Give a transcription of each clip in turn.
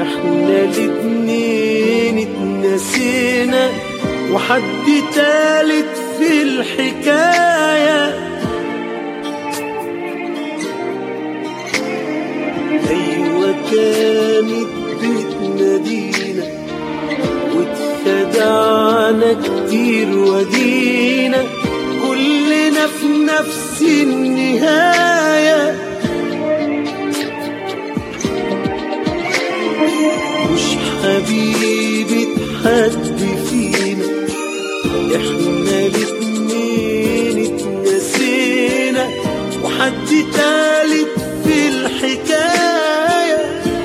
احنا الاتنين اتنسينا وحد تالت في الحكاية أيوة كانت بتنادينا واتخدعنا كتير ودينا كلنا في نفس النهايه مش حبيبة حد فينا احنا الاتنين اتنسينا وحد تالت في الحكاية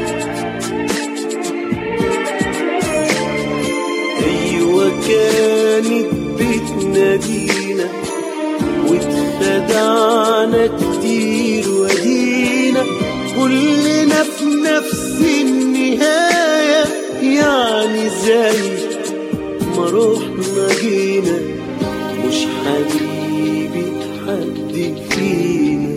ايوه كانت بتنادينا واتخدعنا كتير ودينا كلنا في نفس النهاية يعني زي ما روحنا جينا مش حبيبي حد فينا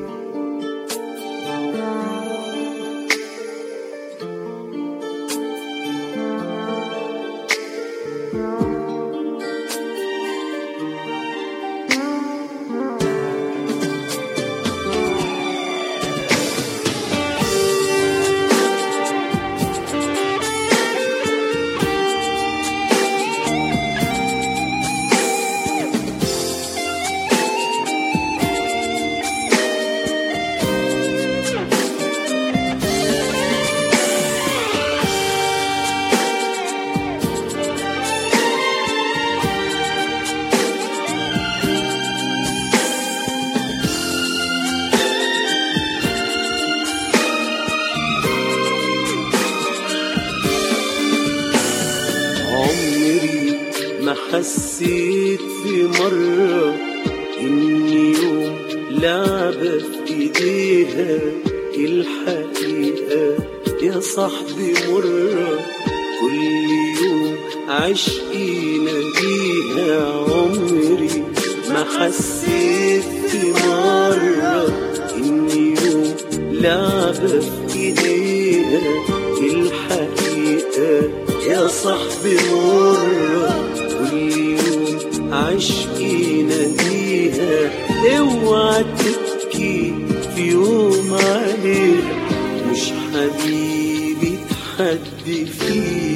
عمري ما حسيت في مرة إني يوم لعبة في إيديها الحقيقة يا صاحبي مرة كل يوم عشقي ناديها عمري ما حسيت في مرة إني يوم لعبة في إيديها الحقيقة يا صاحبي مرة كل يوم عشقي ناديها اوعى تبكي في يوم عليها مش حبيبي حد فيها